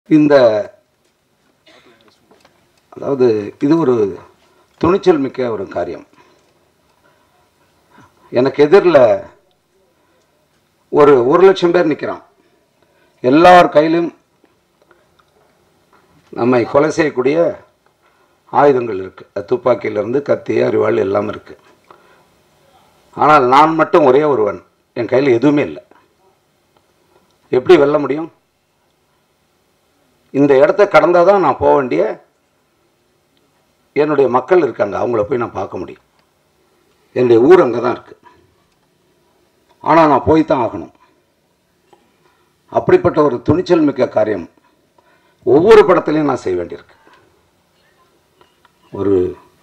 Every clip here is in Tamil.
இந்த அதாவது இது ஒரு துணிச்சல் மிக்க ஒரு காரியம் எனக்கு எதிரில் ஒரு ஒரு லட்சம் பேர் நிற்கிறான் எல்லார் கையிலும் நம்மை கொலை செய்யக்கூடிய ஆயுதங்கள் இருக்குது துப்பாக்கியிலிருந்து கத்தி அறிவாள் எல்லாம் இருக்குது ஆனால் நான் மட்டும் ஒரே ஒருவன் என் கையில் எதுவுமே இல்லை எப்படி வெல்ல முடியும் இந்த இடத்த கடந்தால் தான் நான் போக வேண்டிய என்னுடைய மக்கள் இருக்காங்க அவங்கள போய் நான் பார்க்க முடியும் என்னுடைய ஊர் அங்கே தான் இருக்குது ஆனால் நான் போய் தான் ஆகணும் அப்படிப்பட்ட ஒரு துணிச்சல் மிக்க காரியம் ஒவ்வொரு படத்துலையும் நான் செய்ய வேண்டியிருக்கு ஒரு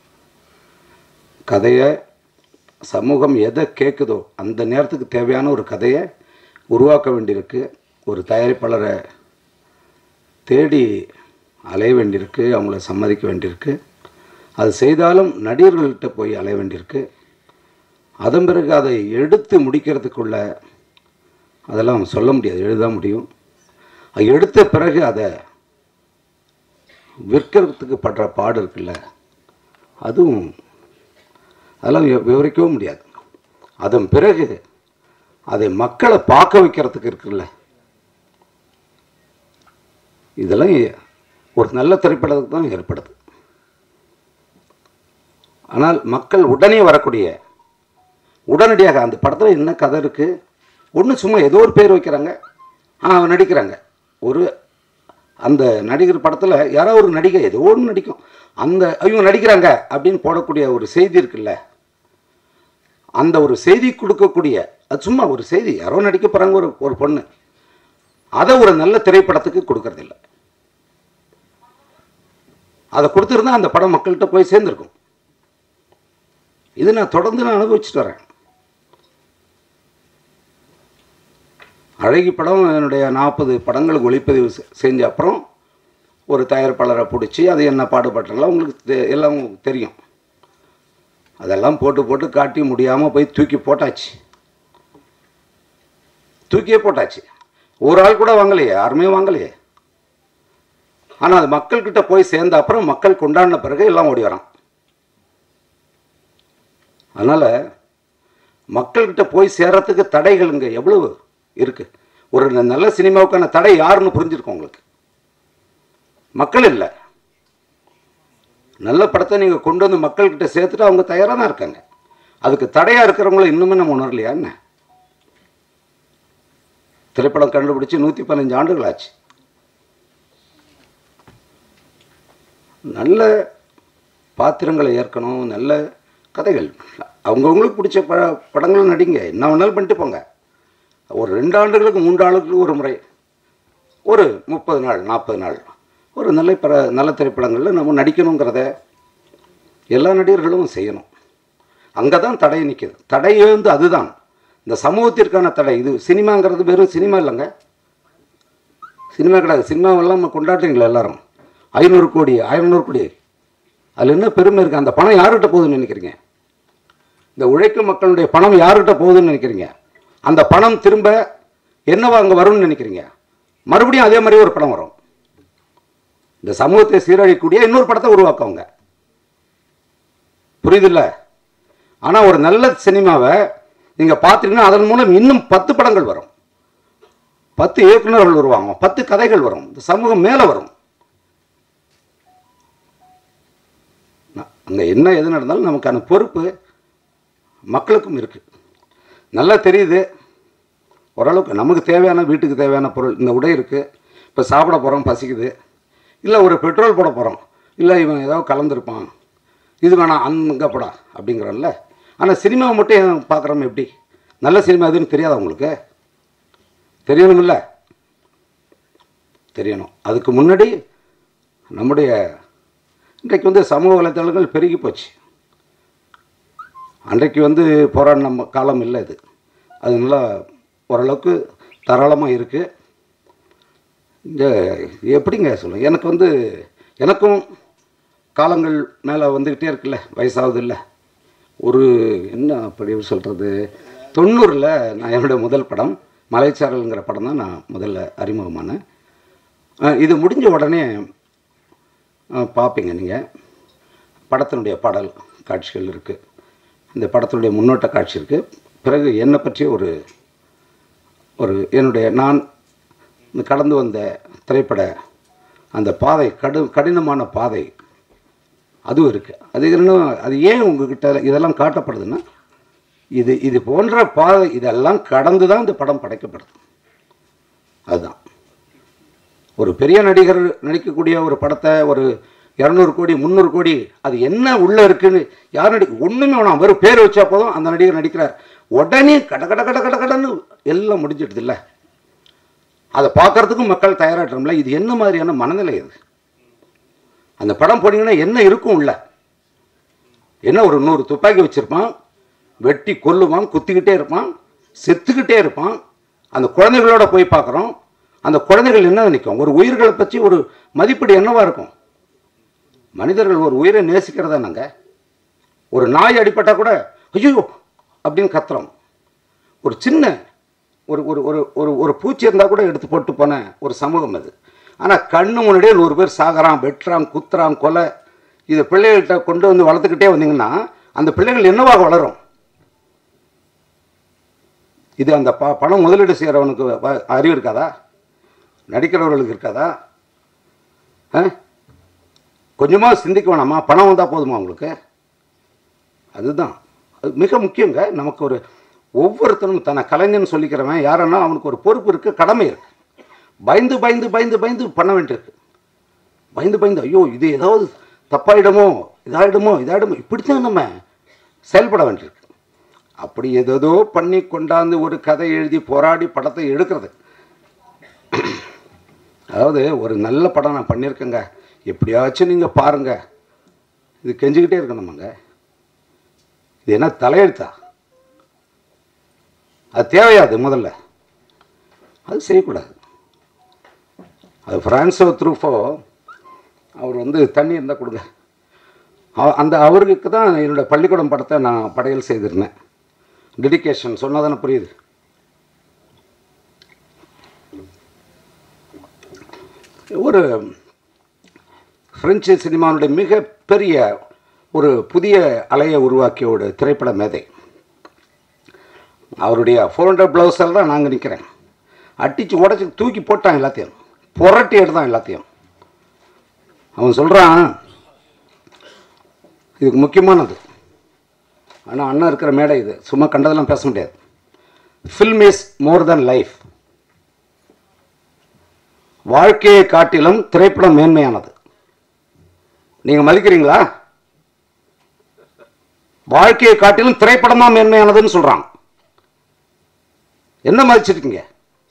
கதையை சமூகம் எதை கேட்குதோ அந்த நேரத்துக்கு தேவையான ஒரு கதையை உருவாக்க வேண்டியிருக்கு ஒரு தயாரிப்பாளரை தேடி அலைய வேண்டியிருக்கு அவங்கள சம்மதிக்க வேண்டியிருக்கு அது செய்தாலும் நடிகர்கள்கிட்ட போய் அலைய வேண்டியிருக்கு அதன் பிறகு அதை எடுத்து முடிக்கிறதுக்குள்ள அதெல்லாம் சொல்ல முடியாது எழுத முடியும் அது எடுத்த பிறகு அதை விற்கிறதுக்கு படுற பாடு இருக்குல்ல அதுவும் அதெல்லாம் வி- விவரிக்கவும் முடியாது அதன் பிறகு அதை மக்களை பார்க்க வைக்கிறதுக்கு இருக்குல்ல இதெல்லாம் எ- ஒரு நல்ல திரைப்படத்துக்கு தான் ஏற்படுது ஆனால் மக்கள் உடனே வரக்கூடிய உடனடியாக அந்த படத்தில் என்ன கதை இருக்குது ஒன்று சும்மா ஏதோ ஒரு பேர் வைக்கிறாங்க ஆ அவன் நடிக்கிறாங்க ஒரு அந்த நடிகர் படத்தில் யாரோ ஒரு நடிகை ஏதோ ஒன்று நடிக்கும் அந்த இவங்க நடிக்கிறாங்க அப்படின்னு போடக்கூடிய ஒரு செய்தி இருக்குல்ல அந்த ஒரு செய்தி கொடுக்கக்கூடிய அது சும்மா ஒரு செய்தி யாரோ நடிக்க போகிறாங்க ஒரு ஒரு பொண்ணு அதை ஒரு நல்ல திரைப்படத்துக்கு கொடுக்கறதில்ல அதை கொடுத்துருந்தா அந்த படம் மக்கள்கிட்ட போய் சேர்ந்துருக்கும் இது நான் தொடர்ந்து நான் அனுபவிச்சுட்டு வரேன் அழகி படம் என்னுடைய நாற்பது படங்களுக்கு ஒளிப்பதிவு செ- செஞ்ச அப்புறம் ஒரு தயாரிப்பாளரை பிடிச்சி அது என்ன பாடுபட்டாங்களோ உங்களுக்கு தெ- எல்லாம் உங்களுக்கு தெரியும் அதெல்லாம் போட்டு போட்டு காட்டி முடியாமல் போய் தூக்கி போட்டாச்சு தூக்கியே போட்டாச்சு ஒரு ஆள் கூட வாங்கலையே யாருமே வாங்கலையே ஆனால் அது மக்கள்கிட்ட போய் சேர்ந்த அப்புறம் மக்கள் கொண்டாடின பிறகு எல்லாம் ஓடி வரான் அதனால் மக்கள்கிட்ட போய் சேர்றதுக்கு தடைகள் இங்கே எவ்வளவு இருக்குது ஒரு நல்ல சினிமாவுக்கான தடை யாருன்னு புரிஞ்சிருக்கும் உங்களுக்கு மக்கள் இல்லை நல்ல படத்தை நீங்கள் கொண்டு வந்து மக்கள்கிட்ட சேர்த்துட்டு அவங்க தயாராக தான் இருக்காங்க அதுக்கு தடையாக இருக்கிறவங்கள இன்னுமே நம்ம உணரலையா என்ன திரைப்படம் கண்டுபிடிச்சு நூற்றி பதினஞ்சு ஆண்டுகள் ஆச்சு நல்ல பாத்திரங்களை ஏற்கணும் நல்ல கதைகள் அவங்கவுங்களுக்கு பிடிச்ச ப படங்களை நடிங்க என்ன வேணாலும் பண்ணிட்டு போங்க ஒரு ரெண்டு ஆண்டுகளுக்கு மூன்று ஆண்டுகளுக்கு ஒரு முறை ஒரு முப்பது நாள் நாற்பது நாள் ஒரு நல்ல பட நல்ல திரைப்படங்களில் நம்ம நடிக்கணுங்கிறத எல்லா நடிகர்களும் செய்யணும் அங்கே தான் தடை நிற்கிது தடையே வந்து அதுதான் இந்த சமூகத்திற்கான தடை இது சினிமாங்கிறது வெறும் சினிமா இல்லைங்க சினிமா கிடையாது சினிமாவெல்லாம் நம்ம கொண்டாடுறீங்களா எல்லாரும் ஐநூறு கோடி ஐநூறு கோடி அதில் என்ன பெருமை இருக்குது அந்த பணம் யார்கிட்ட போகுதுன்னு நினைக்கிறீங்க இந்த உழைக்கும் மக்களுடைய பணம் யார்கிட்ட போகுதுன்னு நினைக்கிறீங்க அந்த பணம் திரும்ப என்னவா அங்கே வரும்னு நினைக்கிறீங்க மறுபடியும் அதே மாதிரி ஒரு படம் வரும் இந்த சமூகத்தை சீரழிக்கக்கூடிய இன்னொரு படத்தை உருவாக்குவாங்க புரியுதுல்ல ஆனால் ஒரு நல்ல சினிமாவை நீங்கள் பார்த்தீங்கன்னா அதன் மூலம் இன்னும் பத்து படங்கள் வரும் பத்து இயக்குனர்கள் வருவாங்க பத்து கதைகள் வரும் இந்த சமூகம் மேலே வரும் அங்கே என்ன எது நடந்தாலும் நமக்கான பொறுப்பு மக்களுக்கும் இருக்குது நல்லா தெரியுது ஓரளவுக்கு நமக்கு தேவையான வீட்டுக்கு தேவையான பொருள் இந்த உடை இருக்குது இப்போ சாப்பிட போகிறோம் பசிக்குது இல்லை ஒரு பெட்ரோல் போட போகிறோம் இல்லை இவன் ஏதோ கலந்துருப்பான் இது வேணாம் அங்கே போடா அப்படிங்கிறோம்ல ஆனால் சினிமாவை மட்டும் ஏன் பார்க்குறோம் எப்படி நல்ல சினிமா எதுன்னு தெரியாதா உங்களுக்கு தெரியணுமில்ல தெரியணும் அதுக்கு முன்னாடி நம்முடைய இன்றைக்கு வந்து சமூக வலைத்தளங்கள் பெருகி போச்சு அன்றைக்கு வந்து போராடின நம்ம காலம் இல்லை இது அது நல்லா ஓரளவுக்கு தாராளமாக இருக்குது இந்த எப்படிங்க சொல்லுங்கள் எனக்கு வந்து எனக்கும் காலங்கள் மேலே வந்துக்கிட்டே இருக்குல்ல வயசாகுது இல்லை ஒரு என்ன அப்படி சொல்கிறது தொண்ணூறில் நான் என்னுடைய முதல் படம் மலைச்சாரல்ங்கிற படம் தான் நான் முதல்ல அறிமுகமானேன் அஹ் இது முடிஞ்ச உடனே அஹ் பார்ப்பீங்க நீங்கள் படத்தினுடைய பாடல் காட்சிகள் இருக்குது இந்த படத்தினுடைய முன்னோட்ட காட்சி இருக்குது பிறகு என்னை பற்றிய ஒரு ஒரு என்னுடைய நான் இந்த கடந்து வந்த திரைப்பட அந்த பாதை கடு கடினமான பாதை அதுவும் இருக்குது அது இன்னும் அது ஏன் உங்ககிட்ட இதெல்லாம் காட்டப்படுதுன்னா இது இது போன்ற பாதை இதெல்லாம் கடந்து தான் இந்த படம் படைக்கப்படுது அதுதான் ஒரு பெரிய நடிகர் நடிக்கக்கூடிய ஒரு படத்தை ஒரு இரநூறு கோடி முந்நூறு கோடி அது என்ன உள்ளே இருக்குன்னு யார் நடி ஒன்றுமே வேணாம் வெறும் பேர் வச்சா போதும் அந்த நடிகர் நடிக்கிறார் உடனே கட கட கட கட கடன்னு எல்லாம் முடிஞ்சிடுது இல்லை அதை பார்க்கறதுக்கும் மக்கள் தயாராட்டோம்ல இது என்ன மாதிரியான மனநிலை இது அந்த படம் போனீங்கன்னா என்ன இருக்கும் உள்ள என்ன ஒரு நூறு துப்பாக்கி வச்சிருப்பான் வெட்டி கொல்லுவான் குத்திக்கிட்டே இருப்பான் செத்துக்கிட்டே இருப்பான் அந்த குழந்தைகளோட போய் பார்க்குறோம் அந்த குழந்தைகள் என்ன நினைக்கும் ஒரு உயிர்களை பற்றி ஒரு மதிப்பீடு என்னவா இருக்கும் மனிதர்கள் ஒரு உயிரை நேசிக்கிறதா நாங்கள் ஒரு நாய் அடிபட்டா கூட ஐயோ அப்படின்னு கத்துறோம் ஒரு சின்ன ஒரு ஒரு ஒரு ஒரு ஒரு பூச்சி இருந்தால் கூட எடுத்து போட்டு போன ஒரு சமூகம் அது ஆனால் கண்ணு முன்னாடியே நூறு பேர் சாகுறான் வெட்டுறான் குத்துறான் கொலை இதை பிள்ளைகள்கிட்ட கொண்டு வந்து வளர்த்துக்கிட்டே வந்தீங்கன்னா அந்த பிள்ளைகள் என்னவாக வளரும் இது அந்த ப பணம் முதலீடு செய்கிறவனுக்கு வ- அறிவு இருக்காதா நடிக்கிறவர்களுக்கு இருக்காதா ஆ கொஞ்சமாக சிந்திக்க வேணாமா பணம் வந்தால் போதுமா உங்களுக்கு அதுதான் அது மிக முக்கியங்க நமக்கு ஒரு ஒவ்வொருத்தரும் தன்னை கலைஞன் சொல்லிக்கிறவன் யாருன்னா அவனுக்கு ஒரு பொறுப்பு இருக்குது கடமை இருக்குது பயந்து பயந்து பயந்து பயந்து பண்ண வேண்டியிருக்கு பயந்து பயந்து ஐயோ இது ஏதாவது தப்பாயிடுமோ இதாயிடுமோ இதாயிடுமோ இப்படித்தான் நம்ம செயல்பட வேண்டியிருக்கு அப்படி ஏதேதோ பண்ணி கொண்டாந்து ஒரு கதை எழுதி போராடி படத்தை எடுக்கிறது அதாவது ஒரு நல்ல படம் நான் பண்ணியிருக்கேங்க எப்படியாச்சும் நீங்கள் பாருங்க இது கெஞ்சிக்கிட்டே இருக்கணுமாங்க இது என்ன தலையெழுத்தா அது தேவையாது முதல்ல அது செய்யக்கூடாது அது ஃப்ரான்ஸோ த்ரூஃபோ அவர் வந்து தண்ணி இருந்தால் கொடுங்க அவ- அந்த அவருக்கு தான் என்னோட பள்ளிக்கூடம் படத்தை நான் படையல் செய்திருந்தேன் டெடிகேஷன் சொன்னதானே புரியுது ஒரு பிரெஞ்சு சினிமாவுடைய மிகப்பெரிய ஒரு புதிய அலையை உருவாக்கிய ஒரு திரைப்பட மேதை அவருடைய ஃபோர் ஹண்ட்ரட் ப்ளவுஸில் தான் நாங்கள் நிற்கிறேன் அடித்து உடச்சி தூக்கி போட்டான் எல்லாத்தையும் புரட்டி எடுத்தான் எல்லாத்தையும் அவன் சொல்கிறான் இதுக்கு முக்கியமானது ஆனால் அண்ணன் இருக்கிற மேடை இது சும்மா கண்டதெல்லாம் பேச முடியாது film is more than life வாழ்க்கையை காட்டிலும் திரைப்படம் மேன்மையானது நீங்கள் மதிக்கிறீங்களா வாழ்க்கையை காட்டிலும் திரைப்படம் தான் மேன்மையானதுன்னு சொல்கிறான் என்ன மதிச்சிருக்கீங்க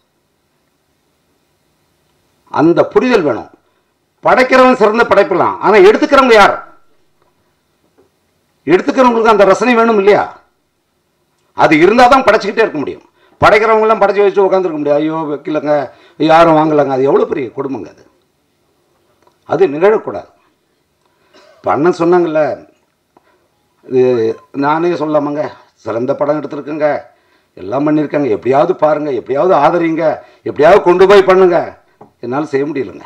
அந்த புரிதல் வேணும் படைக்கிறவன் சிறந்த படைக்கலாம் ஆனால் எடுத்துக்கிறவங்க யார் எடுத்துக்கிறவங்களுக்கு அந்த ரசனை வேணும் இல்லையா அது இருந்தால் தான் படைச்சிக்கிட்டே இருக்க முடியும் படைக்கிறவங்களாம் படைச்சி வச்சு உட்காந்துருக்க முடியாது ஐயோ வைக்கலங்க யாரும் வாங்கலைங்க அது எவ்வளோ பெரிய குடும்பங்க அது அது நிகழக்கூடாது இப்போ அண்ணன் சொன்னாங்கல்ல இது நானே சொல்லாமங்க சிறந்த படம் எடுத்திருக்கேங்க எல்லாம் பண்ணியிருக்காங்க எப்படியாவது பாருங்க எப்படியாவது ஆதரிங்க எப்படியாவது கொண்டு போய் பண்ணுங்க என்னால் செய்ய முடியலங்க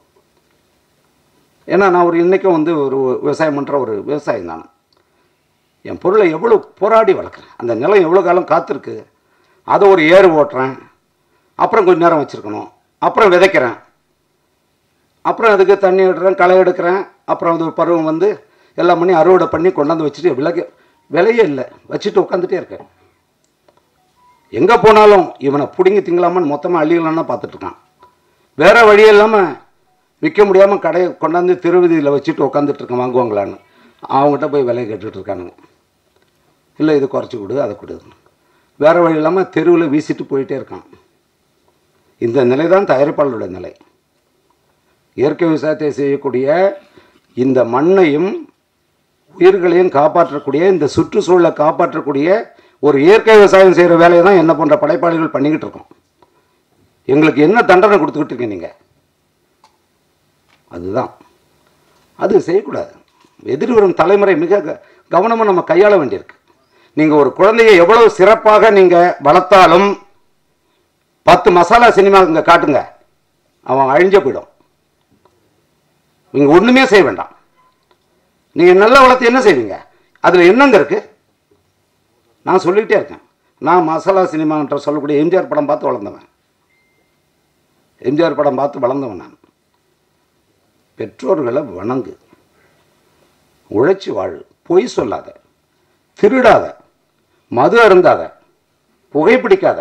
ஏன்னா நான் ஒரு இன்றைக்கும் வந்து ஒரு விவசாயம் பண்ணுற ஒரு விவசாயி நான் என் பொருளை எவ்வளோ போராடி வளர்க்குறேன் அந்த நிலம் எவ்வளோ காலம் காத்திருக்கு அதை ஒரு ஏறு ஓட்டுறேன் அப்புறம் கொஞ்ச நேரம் வச்சுருக்கணும் அப்புறம் விதைக்கிறேன் அப்புறம் அதுக்கு தண்ணி விடுறேன் களை எடுக்கிறேன் அப்புறம் அது ஒரு பருவம் வந்து எல்லாம் பண்ணி அறுவடை பண்ணி கொண்டாந்து வச்சுட்டு விலைக்கு விலையே இல்லை வச்சுட்டு உட்காந்துட்டே இருக்கேன் எங்கே போனாலும் இவனை பிடுங்கி திங்கலாமான்னு மொத்தமாக அள்ளிக்கலாம்னு தான் பார்த்துட்ருக்கான் வேறு வழி இல்லாமல் விற்க முடியாமல் கடையை கொண்டாந்து திருவதியில் வச்சுட்டு உட்காந்துட்டு இருக்கேன் வாங்குவாங்களான்னு அவங்ககிட்ட போய் விலையை கேட்டுட்டு இருக்கானுங்க இல்லை இது குறைச்சி கொடு அதை கொடு வேறு வழி இல்லாமல் தெருவில் வீசிட்டு போயிட்டே இருக்கான் இந்த நிலை தான் தயாரிப்பாளருடைய நிலை இயற்கை விவசாயத்தை செய்யக்கூடிய இந்த மண்ணையும் உயிர்களையும் காப்பாற்றக்கூடிய இந்த சுற்றுச்சூழலை காப்பாற்றக்கூடிய ஒரு இயற்கை விவசாயம் செய்கிற வேலையை தான் என்ன போன்ற படைப்பாளிகள் பண்ணிக்கிட்டு இருக்கோம் எங்களுக்கு என்ன தண்டனை கொடுத்துக்கிட்டு இருக்கீங்க நீங்கள் அதுதான் அது செய்யக்கூடாது எதிர் வரும் தலைமுறை மிக க- கவனமாக நம்ம கையாள வேண்டியிருக்கு நீங்கள் ஒரு குழந்தையை எவ்வளவு சிறப்பாக நீங்கள் வளர்த்தாலும் பத்து மசாலா சினிமா இங்கே காட்டுங்க அவன் அழிஞ்சே போயிடும் நீங்கள் ஒன்றுமே செய்ய வேண்டாம் நீங்கள் நல்ல வளர்த்து என்ன செய்வீங்க அதில் என்னங்க இருக்கு நான் சொல்லிக்கிட்டே இருக்கேன் நான் மசாலா சினிமான்ற சொல்லக்கூடிய எம்ஜிஆர் படம் பார்த்து வளர்ந்தவன் எம்ஜிஆர் படம் பார்த்து வளர்ந்தவன் நான் பெற்றோர்களை வணங்கு உழைச்சி வாழு பொய் சொல்லாத திருடாத மது அருந்தாத புகைப்பிடிக்காத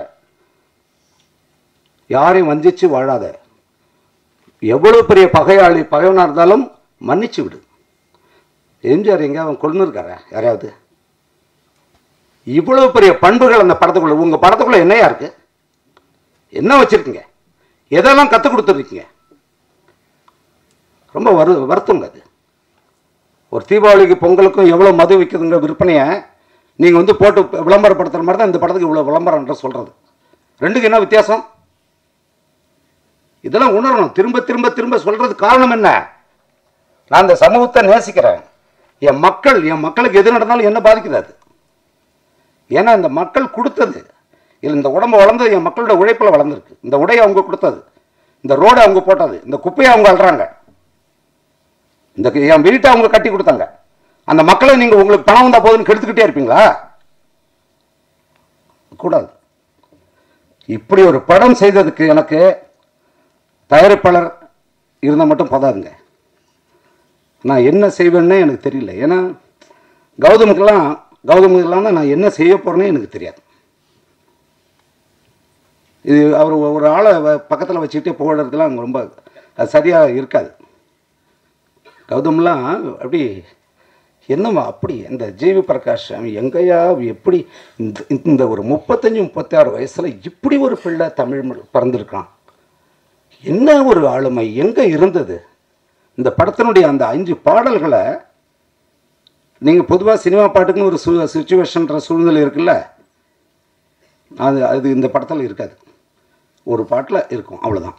யாரையும் வஞ்சிச்சு வாழாத எவ்வளவு பெரிய பகையாளி பகைவனாக இருந்தாலும் மன்னிச்சு விடு எம்ஜிஆர் எங்க அவன் கொண்டு இருக்காரா யாரையாவது இவ்வளவு பெரிய பண்புகள் அந்த படத்துக்குள்ள உங்க படத்துக்குள்ள என்னையா இருக்கு என்ன வச்சிருக்கீங்க எதெல்லாம் கற்றுக் கொடுத்துருக்கீங்க ரொம்ப வரு வருத்தங்க அது ஒரு தீபாவளிக்கு பொங்கலுக்கும் எவ்வளோ மது விற்குதுங்க விற்பனையை நீங்கள் வந்து போட்டு விளம்பரப்படுத்துகிற மாதிரி தான் இந்த படத்துக்கு இவ்வளோ விளம்பரம்ன்ற சொல்கிறது ரெண்டுக்கு என்ன வித்தியாசம் இதெல்லாம் உணரணும் திரும்ப திரும்ப திரும்ப சொல்றது காரணம் என்ன நான் இந்த சமூகத்தை நேசிக்கிறேன் என் மக்கள் என் மக்களுக்கு எது நடந்தாலும் என்ன பாதிக்குது அது ஏன்னா இந்த மக்கள் கொடுத்தது இல்லை இந்த உடம்பு வளர்ந்தது என் மக்களோட உழைப்பில் வளர்ந்துருக்கு இந்த உடையை அவங்க கொடுத்தது இந்த ரோடை அவங்க போட்டது இந்த குப்பையை அவங்க அள்ளுறாங்க இந்த என் வீட்டை அவங்க கட்டி கொடுத்தாங்க அந்த மக்களை நீங்கள் உங்களுக்கு பணம் வந்தால் போதுன்னு கெடுத்துக்கிட்டே இருப்பீங்களா கூடாது இப்படி ஒரு படம் செய்ததுக்கு எனக்கு தயாரிப்பாளர் இருந்தால் மட்டும் போதாதுங்க நான் என்ன செய்வேன்னே எனக்கு தெரியல ஏன்னா கௌதமுக்கெல்லாம் கௌதமுக்கெல்லாம் நான் என்ன செய்ய போகிறேன்னே எனக்கு தெரியாது இது அவர் ஒரு ஆளை பக்கத்தில் வச்சுக்கிட்டே போடுறதுலாம் ரொம்ப அது சரியாக இருக்காது கௌதம்லாம் அப்படி என்னம்மா அப்படி இந்த ஜிவி பிரகாஷ் அவன் எங்கேயா எப்படி இந்த இந்த ஒரு முப்பத்தஞ்சு முப்பத்தாறு வயசில் இப்படி ஒரு பிள்ளை தமிழ் மொழி பிறந்திருக்கான் என்ன ஒரு ஆளுமை எங்கே இருந்தது இந்த படத்தினுடைய அந்த அஞ்சு பாடல்களை நீங்கள் பொதுவாக சினிமா பாட்டுக்குன்னு ஒரு சு சுச்சுவேஷன்ற சூழ்நிலை இருக்குல்ல அது அது இந்த படத்தில் இருக்காது ஒரு பாட்டில் இருக்கும் அவ்வளோதான்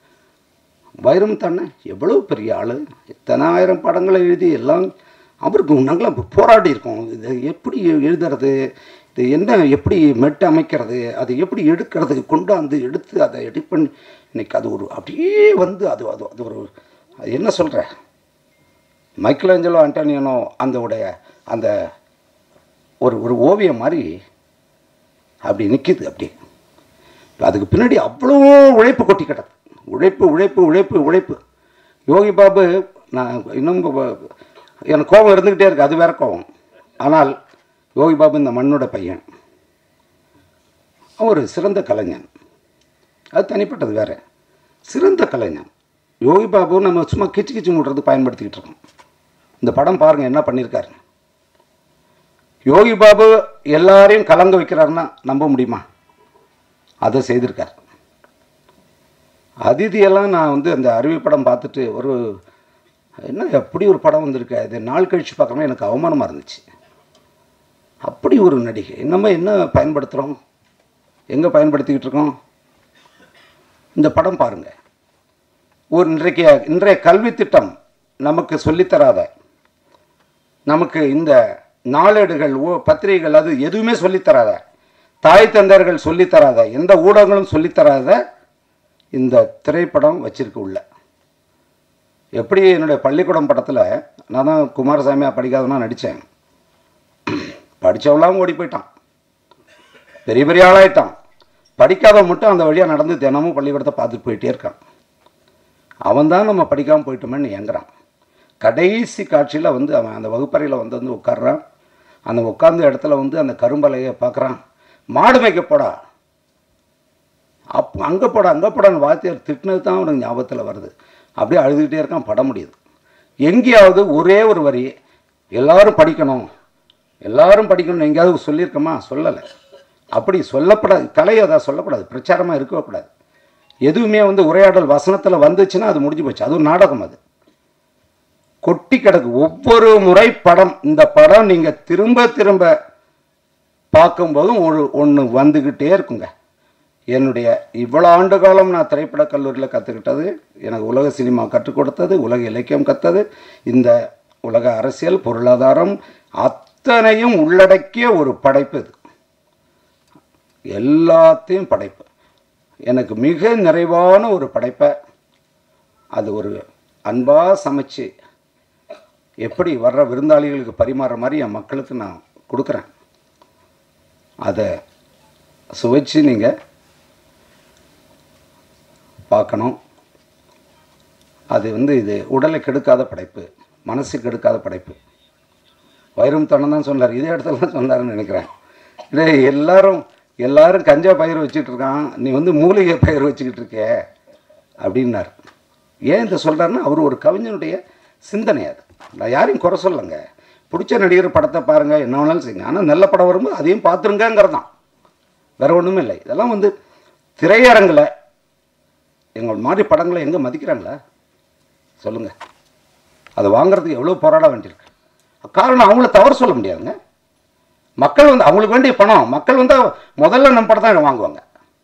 வைரம் தானே எவ்வளோ பெரிய ஆள் எத்தனை ஆயிரம் படங்களை எழுதி எல்லாம் அவருக்கு நாங்களாம் போராடி இருக்கோம் இது எப்படி எழுதுறது இது என்ன எப்படி மெட்டு அமைக்கிறது அதை எப்படி எடுக்கிறது கொண்டாந்து எடுத்து அதை எடிட் பண்ணி இன்னைக்கு அது ஒரு அப்படியே வந்து அது அது அது ஒரு அது என்ன சொல்கிற மைக்கேல் ஏஞ்சலோ ஆண்டனியனோ அந்த உடைய அந்த ஒரு ஒரு ஓவியம் மாதிரி அப்படி நிற்கிது அப்படி அதுக்கு பின்னாடி அவ்வளோ உழைப்பு கொட்டி கிடக்கு உழைப்பு உழைப்பு உழைப்பு உழைப்பு யோகி பாபு நான் இன்னும் ப- எனக்கு கோபம் இருந்துக்கிட்டே இருக்கு அது வேற கோபம் ஆனால் யோகி பாபு இந்த மண்ணோட பையன் அவர் ஒரு சிறந்த கலைஞன் அது தனிப்பட்டது வேற சிறந்த கலைஞன் யோகி பாபு நம்ம சும்மா கிச்சு கிச்சு மூடுறது பயன்படுத்திக்கிட்டு இருக்கோம் இந்த படம் பாருங்க என்ன பண்ணியிருக்காரு யோகி பாபு எல்லாரையும் கலங்க வைக்கிறாருன்னா நம்ப முடியுமா அதை செய்திருக்கார் அதிதியெல்லாம் நான் வந்து அந்த அறிவியல் படம் பார்த்துட்டு ஒரு என்ன எப்படி ஒரு படம் வந்திருக்கு இது நாள் கழிச்சு பார்க்குறோம் எனக்கு அவமானமாக இருந்துச்சு அப்படி ஒரு நடிகை நம்ம என்ன பயன்படுத்துகிறோம் எங்கே பயன்படுத்திக்கிட்டு இருக்கோம் இந்த படம் பாருங்க ஒரு இன்றைக்கு இன்றைய கல்வி திட்டம் நமக்கு சொல்லித்தராத நமக்கு இந்த நாளேடுகள் ஓ பத்திரிகைகள் அது எதுவுமே சொல்லித்தராத தாய் தந்தையர்கள் சொல்லித்தராத எந்த ஊடகங்களும் சொல்லித்தராத இந்த திரைப்படம் வச்சிருக்கு உள்ள எப்படி என்னுடைய பள்ளிக்கூடம் படத்தில் நான் தான் குமாரசாமியாக படிக்காதவனா நடித்தேன் படித்தவெல்லாம் ஓடி போயிட்டான் பெரிய பெரிய ஆளாயிட்டான் படிக்காதவன் மட்டும் அந்த வழியாக நடந்து தினமும் பள்ளிக்கூடத்தை பார்த்துட்டு போயிட்டே இருக்கான் அவன் தான் நம்ம படிக்காமல் போயிட்டோமேன்னு ஏங்குறான் கடைசி காட்சியில் வந்து அவன் அந்த வகுப்பறையில் வந்து வந்து உட்கார்றான் அந்த உட்கார்ந்த இடத்துல வந்து அந்த கரும்பலையை பார்க்குறான் மாடு மேய்க்க போடா அப் அங்கே போட அங்கே போடான்னு வாத்தியார் திட்டினது தான் அவனுக்கு ஞாபகத்தில் வருது அப்படியே அழுதுகிட்டே இருக்கான் பட முடியுது எங்கேயாவது ஒரே ஒரு வரி எல்லாரும் படிக்கணும் எல்லாரும் படிக்கணும் எங்கேயாவது சொல்லியிருக்கோமா சொல்லலை அப்படி சொல்லப்படாது கலை அதை சொல்லக்கூடாது பிரச்சாரமாக இருக்கவே கூடாது எதுவுமே வந்து உரையாடல் வசனத்தில் வந்துச்சுன்னா அது முடிஞ்சு போச்சு அது ஒரு நாடகம் அது கொட்டி கிடக்கு ஒவ்வொரு முறை படம் இந்த படம் நீங்கள் திரும்ப திரும்ப பார்க்கும்போதும் ஒரு ஒன்று வந்துக்கிட்டே இருக்குங்க என்னுடைய இவ்வளோ ஆண்டு காலம் நான் திரைப்படக் கல்லூரியில் கற்றுக்கிட்டது எனக்கு உலக சினிமா கற்றுக் கொடுத்தது உலக இலக்கியம் கற்றது இந்த உலக அரசியல் பொருளாதாரம் அத்தனையும் உள்ளடக்கிய ஒரு படைப்பு இது எல்லாத்தையும் படைப்பு எனக்கு மிக நிறைவான ஒரு படைப்பை அது ஒரு அன்பாக சமைச்சு எப்படி வர்ற விருந்தாளிகளுக்கு பரிமாறுற மாதிரி என் மக்களுக்கு நான் கொடுக்குறேன் அதை சுவைச்சு நீங்கள் பார்க்கணும் அது வந்து இது உடலை கெடுக்காத படைப்பு மனசு கெடுக்காத படைப்பு வைரம் தனம் தான் சொன்னார் இதே இடத்துல தான் சொன்னாருன்னு நினைக்கிறேன் இதே எல்லாரும் எல்லாரும் கஞ்சா பயிர் வச்சுட்டு இருக்கான் நீ வந்து மூலிகை பயிர் வச்சுக்கிட்டு இருக்க அப்படின்னார் ஏன் இதை சொல்கிறாருன்னா அவர் ஒரு கவிஞனுடைய சிந்தனை அது நான் யாரையும் குறை சொல்லலைங்க பிடிச்ச நடிகர் படத்தை பாருங்கள் என்ன வேணாலும் செய்யுங்க ஆனால் நல்ல படம் வரும்போது அதையும் பார்த்துருங்கங்கிறதான் வேற ஒன்றுமே இல்லை இதெல்லாம் வந்து திரையரங்கில் எங்கள் மாதிரி படங்களை எங்கே மதிக்கிறாங்களா சொல்லுங்கள் அதை வாங்குறதுக்கு எவ்வளோ போராட வேண்டியிருக்கு காரணம் அவங்கள தவறு சொல்ல முடியாதுங்க மக்கள் வந்து அவங்களுக்கு வேண்டிய பணம் மக்கள் வந்து முதல்ல நம்ம படம் தான் வாங்குவாங்க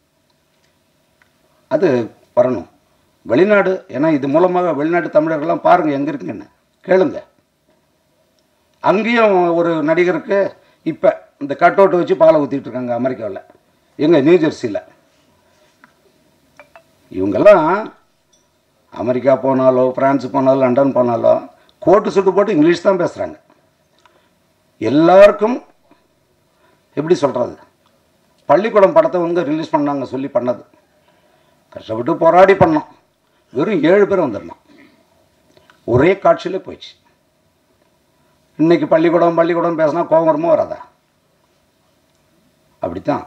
அது வரணும் வெளிநாடு ஏன்னா இது மூலமாக வெளிநாட்டு தமிழர்கள்லாம் பாருங்கள் எங்கே இருக்குங்கன்னு கேளுங்க அங்கேயும் ஒரு நடிகருக்கு இப்போ இந்த கட் அவுட் வச்சு பாலை ஊற்றிட்டு இருக்காங்க அமெரிக்காவில் எங்கே நியூ ஜெர்சியில் இவங்கெல்லாம் அமெரிக்கா போனாலோ பிரான்ஸ் போனாலோ லண்டன் போனாலோ கோட்டு சுட்டு போட்டு இங்கிலீஷ் தான் பேசுகிறாங்க எல்லாருக்கும் எப்படி சொல்கிறது பள்ளிக்கூடம் படத்தை வந்து ரிலீஸ் பண்ணாங்க சொல்லி பண்ணது கஷ்டப்பட்டு போராடி பண்ணோம் வெறும் ஏழு பேர் வந்துடலாம் ஒரே காட்சியிலே போயிடுச்சு இன்னைக்கு பள்ளிக்கூடம் பள்ளிக்கூடம் பேசினா கோபம் வருமோ வராதா அப்படித்தான்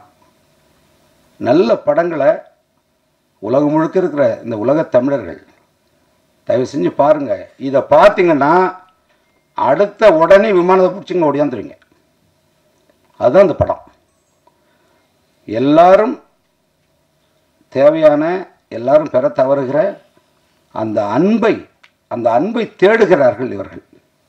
நல்ல படங்களை உலகம் முழுக்க இருக்கிற இந்த உலகத் தமிழர்கள் தயவு செஞ்சு பாருங்கள் இதை பார்த்தீங்கன்னா அடுத்த உடனே விமானத்தை பிடிச்சிங்க ஓடியாந்துருவீங்க அதுதான் இந்த படம் எல்லாரும் தேவையான எல்லாரும் பெற தவறுகிற அந்த அன்பை அந்த அன்பை தேடுகிறார்கள் இவர்கள்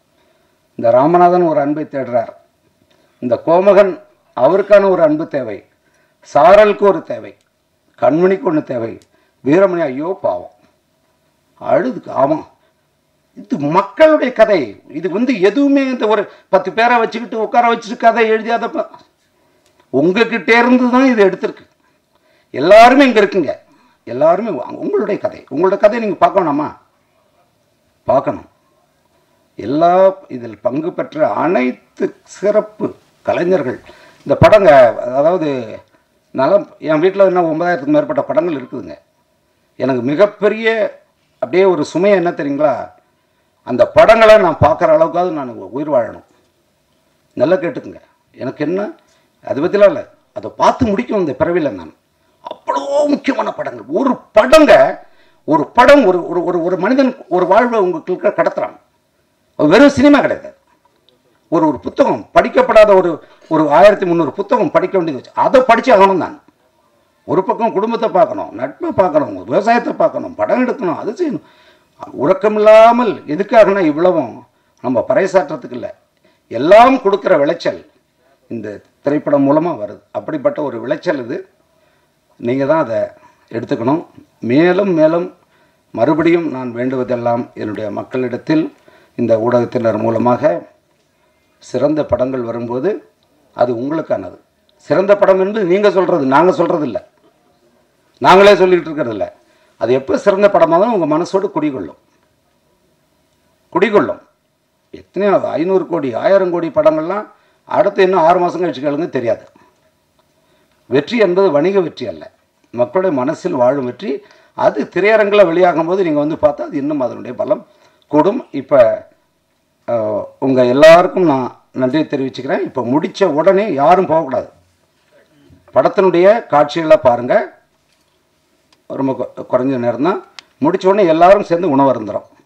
இந்த ராமநாதன் ஒரு அன்பை தேடுறார் இந்த கோமகன் அவருக்கான ஒரு அன்பு தேவை சாரலுக்கு ஒரு தேவை கண்மணிக்கு ஒன்று தேவை வீரமணி ஐயோ பாவம் அழுதுக்கு ஆமாம் இது மக்களுடைய கதை இது வந்து எதுவுமே இந்த ஒரு பத்து பேரை வச்சுக்கிட்டு உட்கார வச்சுட்டு கதை எழுதியாதப்ப உங்ககிட்ட இருந்து தான் இது எடுத்திருக்கு எல்லாருமே இங்கே இருக்குங்க எல்லாருமே உங்க- உங்களுடைய கதை உங்களோட கதையை நீங்கள் பார்க்கணுமா பார்க்கணும் எல்லா இதில் பங்கு பெற்ற அனைத்து சிறப்பு கலைஞர்கள் இந்த படங்க அதாவது நலம் என் வீட்டில் என்ன ஒன்பதாயிரத்துக்கு மேற்பட்ட படங்கள் இருக்குதுங்க எனக்கு மிகப்பெரிய அப்படியே ஒரு சுமை என்ன தெரியுங்களா அந்த படங்களை நான் பார்க்குற அளவுக்காவது நான் உயிர் வாழணும் நல்லா கேட்டுக்குங்க எனக்கு என்ன அதை பற்றிலாம் இல்லை அதை பார்த்து முடிக்கும் இந்த பிறவியில் நான் அவ்வளோ முக்கியமான படங்கள் ஒரு படங்க ஒரு படம் ஒரு ஒரு ஒரு ஒரு மனிதன் ஒரு வாழ்வை உங்களுக்கு கடத்துறான் அது வெறும் சினிமா கிடையாது ஒரு ஒரு புத்தகம் படிக்கப்படாத ஒரு ஒரு ஆயிரத்தி முந்நூறு புத்தகம் படிக்க வேண்டியது வச்சு அதை படிச்சு ஆகணும் நான் ஒரு பக்கம் குடும்பத்தை பார்க்கணும் நட்பை பார்க்கணும் விவசாயத்தை பார்க்கணும் படம் எடுக்கணும் அது செய்யணும் உறக்கமில்லாமல் எதுக்காகனா இவ்வளவும் நம்ம பறைசாற்றத்துக்கு இல்லை எல்லாம் கொடுக்குற விளைச்சல் இந்த திரைப்படம் மூலமாக வருது அப்படிப்பட்ட ஒரு விளைச்சல் இது நீங்கள் தான் அதை எடுத்துக்கணும் மேலும் மேலும் மறுபடியும் நான் வேண்டுவதெல்லாம் என்னுடைய மக்களிடத்தில் இந்த ஊடகத்தினர் மூலமாக சிறந்த படங்கள் வரும்போது அது உங்களுக்கானது சிறந்த படம் என்பது நீங்கள் சொல்கிறது நாங்கள் சொல்கிறது இல்லை நாங்களே சொல்லிகிட்டு இருக்கிறது இல்லை அது எப்போ சிறந்த படமாக தான் உங்கள் மனசோடு குடிகொள்ளும் குடிகொள்ளும் எத்தனையோ ஐநூறு கோடி ஆயிரம் கோடி படங்கள்லாம் அடுத்து இன்னும் ஆறு மாதம் கழிச்சு கேளுங்க தெரியாது வெற்றி என்பது வணிக வெற்றி அல்ல மக்களுடைய மனசில் வாழும் வெற்றி அது திரையரங்கில் வெளியாகும் போது நீங்கள் வந்து பார்த்தா அது இன்னும் அதனுடைய பலம் கூடும் இப்போ உங்கள் எல்லாருக்கும் நான் நன்றி தெரிவிச்சுக்கிறேன் இப்போ முடித்த உடனே யாரும் போகக்கூடாது படத்தினுடைய காட்சிகளை பாருங்கள் ரொம்ப கொ- குறைஞ்ச நேரம் தான் முடித்த உடனே எல்லாரும் சேர்ந்து உணவு அருந்துறோம்